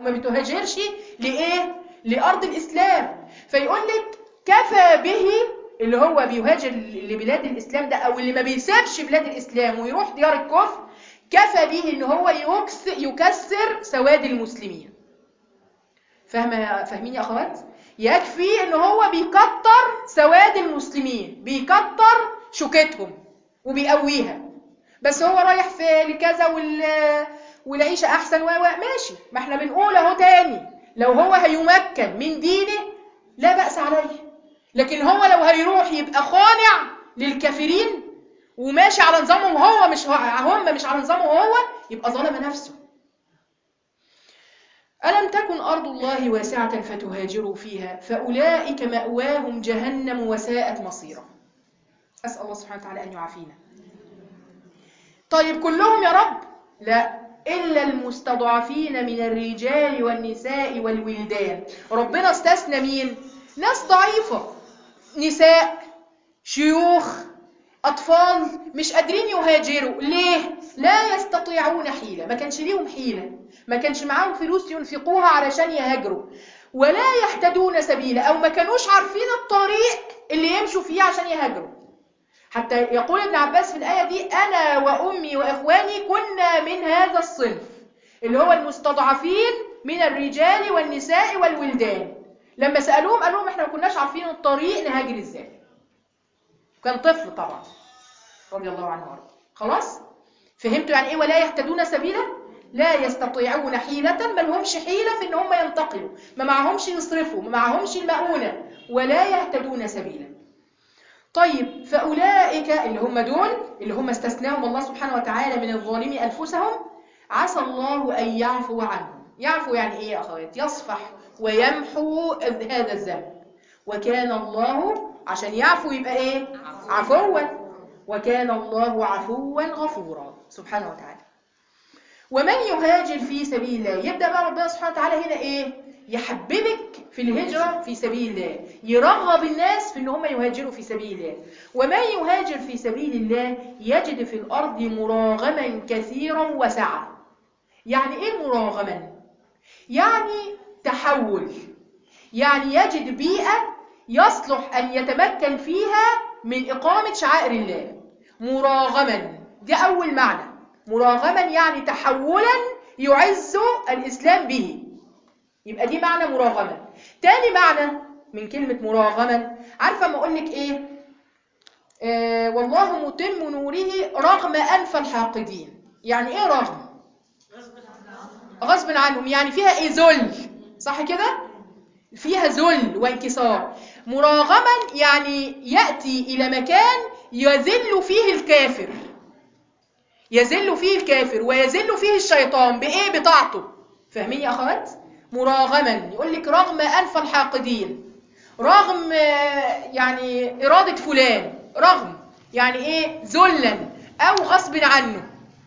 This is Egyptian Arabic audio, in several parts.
وما بتهاجرش لايه لارض الاسلام فيقول لك كفى به اللي هو بيهاجر لبلاد الاسلام ده او اللي ما بيسيبش بلاد الاسلام ويروح ديار الكفر كفى به ان هو يكس يكسر سواد المسلمين فاهمه فاهمين يا اخوات يكفي ان هو بيكتر سواد المسلمين بيكتر شوكتهم وبيقويها بس هو رايح في لكذا وال والعيشه احسن و ماشي ما احنا بنقول اهو تاني لو هو هيمكن من دينه لا باس عليه لكن هو لو هيروح يبقى خانع للكافرين وماشي على نظامهم هو مش هم مش على نظامه هو يبقى ظلم نفسه ألم تكن أرض الله واسعة فتهاجروا فيها فأولئك مأواهم جهنم وساءت مصيرا أسأل الله سبحانه وتعالى أن يعافينا طيب كلهم يا رب لا إلا المستضعفين من الرجال والنساء والولدان ربنا استثنى مين ناس ضعيفة نساء شيوخ أطفال مش قادرين يهاجروا ليه؟ لا يستطيعون حيلة ما كانش ليهم حيلة ما كانش معاهم فلوس ينفقوها علشان يهاجروا ولا يهتدون سبيلا أو ما كانوش عارفين الطريق اللي يمشوا فيه عشان يهاجروا حتى يقول ابن عباس في الآية دي أنا وأمي وإخواني كنا من هذا الصنف اللي هو المستضعفين من الرجال والنساء والولدان لما سألوهم قال لهم احنا ما كناش عارفين الطريق نهاجر ازاي كان طفل طبعا رضي الله عنه وارضاه خلاص فهمتوا يعني ايه ولا يهتدون سبيلا لا يستطيعون حيلة ما لهمش حيلة في ان هم ينتقلوا ما معهمش يصرفوا ما معهمش المؤونة ولا يهتدون سبيلا طيب فأولئك اللي هم دول اللي هم استثناهم الله سبحانه وتعالى من الظالمين أنفسهم عسى الله أن يعفو عنهم يعفو يعني إيه يا أخوات يصفح ويمحو هذا الذنب وكان الله عشان يعفو يبقى إيه عفوا وكان الله عفوا غفورا سبحانه وتعالى ومن يهاجر في سبيل الله يبدأ بقى ربنا سبحانه وتعالى هنا إيه يحببك في الهجرة في سبيل الله يرغب الناس في ان هم يهاجروا في سبيل الله ومن يهاجر في سبيل الله يجد في الأرض مراغما كثيرا وسعة يعني ايه مراغما يعني تحول يعني يجد بيئة يصلح أن يتمكن فيها من إقامة شعائر الله مراغما ده أول معنى مراغما يعني تحولا يعز الإسلام به يبقى دي معنى مراغما تاني معنى من كلمة مراغما عارفة ما أقول لك إيه آه والله متم نوره رغم أنف الحاقدين يعني إيه رغم غصب عنهم يعني فيها إيه ذل صح كده فيها ذل وانكسار مراغما يعني يأتي إلى مكان يذل فيه الكافر يذل فيه الكافر ويذل فيه الشيطان بإيه بطاعته فاهمين يا أخوات؟ مراغما يقول لك رغم أنف الحاقدين رغم يعني إرادة فلان رغم يعني إيه ذلا أو غصب عنه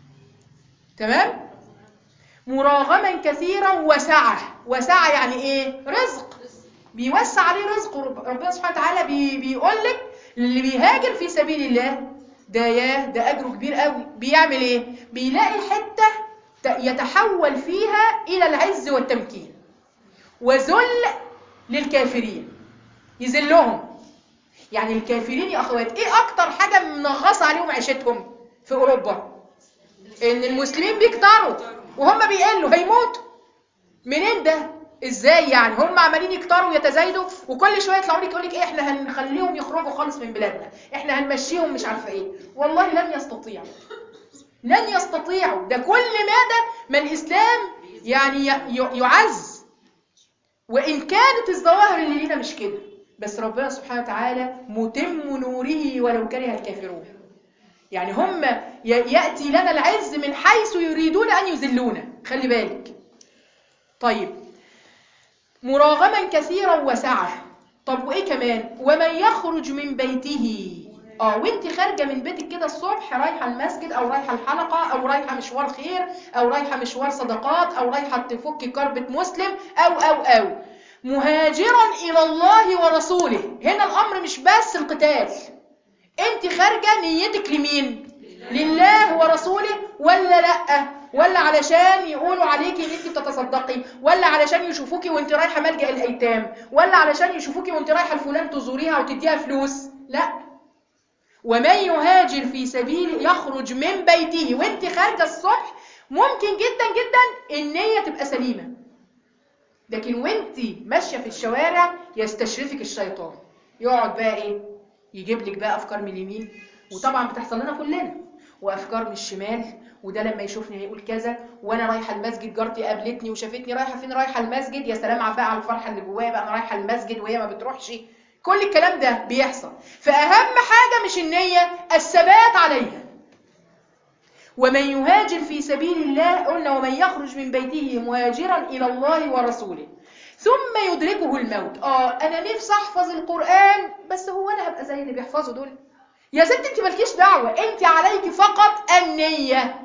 تمام مراغما كثيرا وسعة وسعة يعني إيه رزق بيوسع عليه رزقه ربنا سبحانه وتعالى بي بيقول لك اللي بيهاجر في سبيل الله ده ياه ده أجره كبير قوي بيعمل إيه بيلاقي حتة يتحول فيها إلى العز والتمكين وذل للكافرين يذلهم يعني الكافرين يا أخوات إيه أكتر حاجة منغصة عليهم عيشتهم في أوروبا إن المسلمين بيكتروا وهم بيقلوا هيموتوا منين ده ازاي يعني هم عمالين يكتروا ويتزايدوا وكل شويه يطلعوا لك يقول لك ايه احنا هنخليهم يخرجوا خالص من بلادنا احنا هنمشيهم مش عارفه ايه والله لن يستطيعوا لن يستطيعوا ده كل ماذا ما الإسلام يعني يعز وإن كانت الظواهر اللي لينا مش كده بس ربنا سبحانه وتعالى متم نوره ولو كره الكافرون يعني هم يأتي لنا العز من حيث يريدون أن يذلونا خلي بالك طيب مراغما كثيرا وسعة طب وإيه كمان ومن يخرج من بيته اه وانت خارجه من بيتك كده الصبح رايحه المسجد او رايحه الحلقه او رايحه مشوار خير او رايحه مشوار صدقات او رايحه تفك كربة مسلم او او او مهاجرا الى الله ورسوله هنا الامر مش بس القتال انت خارجه نيتك لمين لله ورسوله ولا لا ولا علشان يقولوا عليكي ان انت بتتصدقي ولا علشان يشوفوكي وانت رايحه ملجأ الايتام ولا علشان يشوفوكي وانت رايحه لفلان تزوريها وتديها فلوس لا ومن يهاجر في سبيل يخرج من بيته وانت خارجه الصبح ممكن جدا جدا النيه تبقى سليمه لكن وانت ماشيه في الشوارع يستشرفك الشيطان يقعد بقى ايه يجيب لك بقى افكار من اليمين وطبعا بتحصل لنا كلنا وافكار من الشمال وده لما يشوفني هيقول كذا وانا رايحه المسجد جارتي قابلتني وشافتني رايحه فين رايحه المسجد يا سلام بقى على الفرحه اللي جوايا بقى انا رايحه المسجد وهي ما بتروحش كل الكلام ده بيحصل فاهم حاجه مش النيه الثبات عليها ومن يهاجر في سبيل الله قلنا ومن يخرج من بيته مهاجرا الى الله ورسوله ثم يدركه الموت اه انا نفسي احفظ القران بس هو انا هبقى زي اللي بيحفظوا دول يا ست انت مالكيش دعوه انت عليك فقط النيه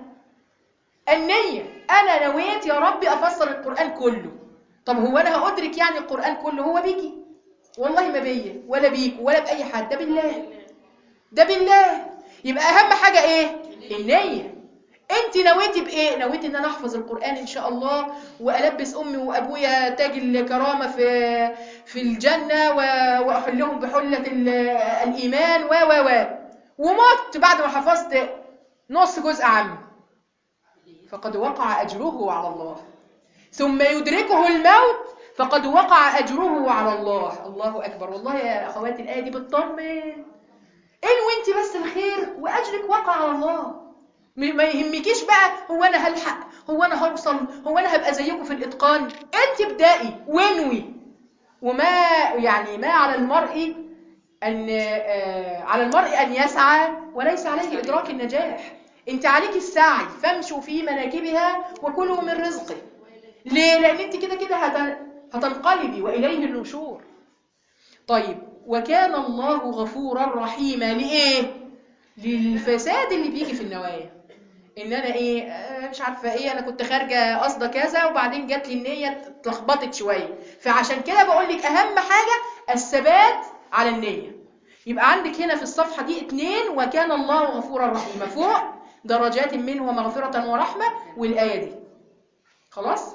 النيه انا نويت يا ربي افسر القران كله طب هو انا هادرك يعني القران كله هو بيكي والله ما بيا ولا بيكوا ولا باي حد ده بالله ده بالله يبقى اهم حاجه ايه النيه انت نويتي بايه نويتي ان انا احفظ القران ان شاء الله والبس امي وابويا تاج الكرامه في في الجنه واحلهم بحله الايمان و و و ومت بعد ما حفظت نص جزء عام فقد وقع اجره على الله ثم يدركه الموت فقد وقع اجره على الله الله اكبر والله يا اخواتي الايه دي بتطمن انوي انت بس الخير واجرك وقع على الله ما يهمكيش بقى هو انا هلحق هو انا هوصل هو انا هبقى زيكم في الاتقان انت ابدائي وانوي وما يعني ما على المرء ان آه على المرء ان يسعى وليس عليه ادراك النجاح انت عليك السعي فامشوا في مناكبها وكلوا من رزقه ليه لان انت كده كده هتنقلبي واليه النشور طيب وكان الله غفورا رحيما لايه للفساد اللي بيجي في النوايا ان انا ايه آه مش عارفه ايه انا كنت خارجه قصده كذا وبعدين جات لي النيه اتلخبطت شويه فعشان كده بقول لك اهم حاجه الثبات على النيه يبقى عندك هنا في الصفحه دي اتنين وكان الله غفورا رحيما فوق درجات منه ومغفره ورحمه والايه دي خلاص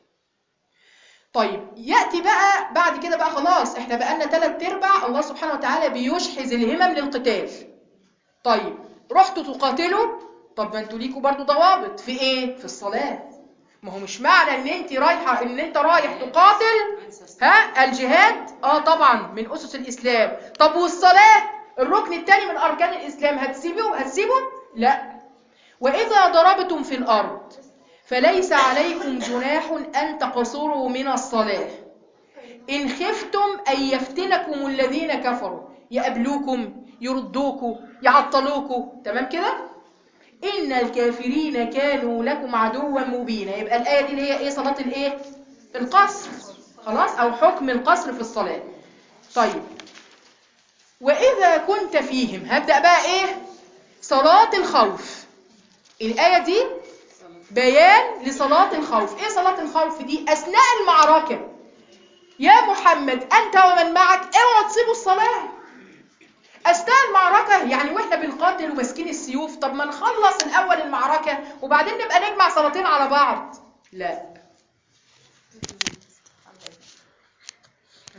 طيب ياتي بقى بعد كده بقى خلاص احنا بقى لنا ثلاث ارباع الله سبحانه وتعالى بيشحذ الهمم للقتال طيب رحتوا تقاتلوا طب ما انتوا ليكوا برضو ضوابط في ايه في الصلاه ما هو مش معنى ان انت رايحه ان انت رايح تقاتل ها الجهاد اه طبعا من اسس الاسلام طب والصلاه الركن الثاني من اركان الاسلام هتسيبه هتسيبه لا واذا ضربتم في الارض فليس عليكم جناح ان تقصروا من الصلاه ان خفتم ان يفتنكم الذين كفروا يقابلوكم يردوكوا يعطلوكوا تمام كده ان الكافرين كانوا لكم عدوا مبينا يبقى الايه دي اللي هي ايه صلاه الايه القصر خلاص او حكم القصر في الصلاه طيب واذا كنت فيهم هبدا بقى ايه صلاه الخوف الايه دي بيان لصلاه الخوف ايه صلاه الخوف دي اثناء المعركه يا محمد انت ومن معك اوعوا تسيبوا الصلاه اثناء المعركه يعني واحنا بنقاتل وماسكين السيوف طب ما نخلص الاول المعركه وبعدين نبقى نجمع صلاتين على بعض لا